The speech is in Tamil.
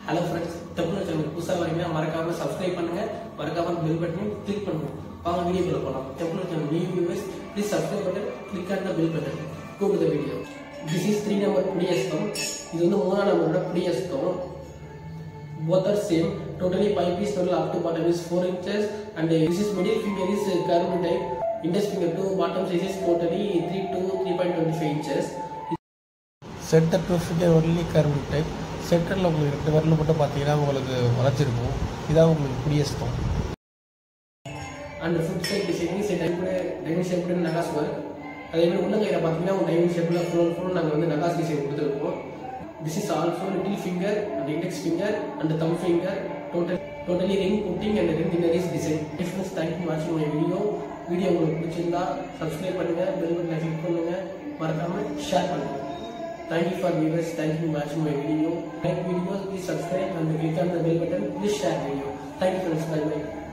ஹலோ ஃப்ரெண்ட்ஸ் தமிழ் சேனல் புதுசாக வரீங்கன்னா மறக்காம சப்ஸ்கிரைப் பண்ணுங்க மறக்காம பெல் பட்டனையும் கிளிக் பண்ணுங்க வாங்க வீடியோக்குள்ள போகலாம் Tamil channel new viewers please subscribe button click on the bell button go to the video this is three number பிடிஎஸ்தம் இது வந்து மூணாம் நம்பரோட பிடிஎஸ்தம் both are same totally pipe is total up to bottom is 4 inches and uh, this is middle finger is uh, curved type index finger to bottom size is totally 3 to 3.25 inches centre to finger only curve type சென்டரில் உங்களுக்கு ரெண்டு விரல் மட்டும் பார்த்தீங்கன்னா உங்களுக்கு வளைச்சிருக்கும் இதான் உங்களுக்கு பிடிஎஸ்தம் and foot side design is a type diamond shaped நகாஸ் work அதே மாதிரி உள்ள கையில் பார்த்தீங்கன்னா ஒரு டைமண்ட் ஷேப்பில் ஃபுல் ஃபுல் நாங்கள் வந்து நகாஸ் டிசைன் கொடுத்துருக்கோம் this is also little finger and index finger and thumb finger total totally ring putting and ring டின்னரிஸ் டிசைன் டிஃப்ரென்ஸ் தேங்க்யூ வாட்சிங் மை வீடியோ வீடியோ உங்களுக்கு பிடிச்சிருந்தா சப்ஸ்கிரைப் பண்ணுங்க பெல் பட்டனை கிளிக் பண்ணுங்க மறக்காம ஷேர் பண்ணுங்க Thank you for viewers. Thank you for watching my video. Like videos, please subscribe and click on the bell button. Please share video. Thank you friends. Bye bye.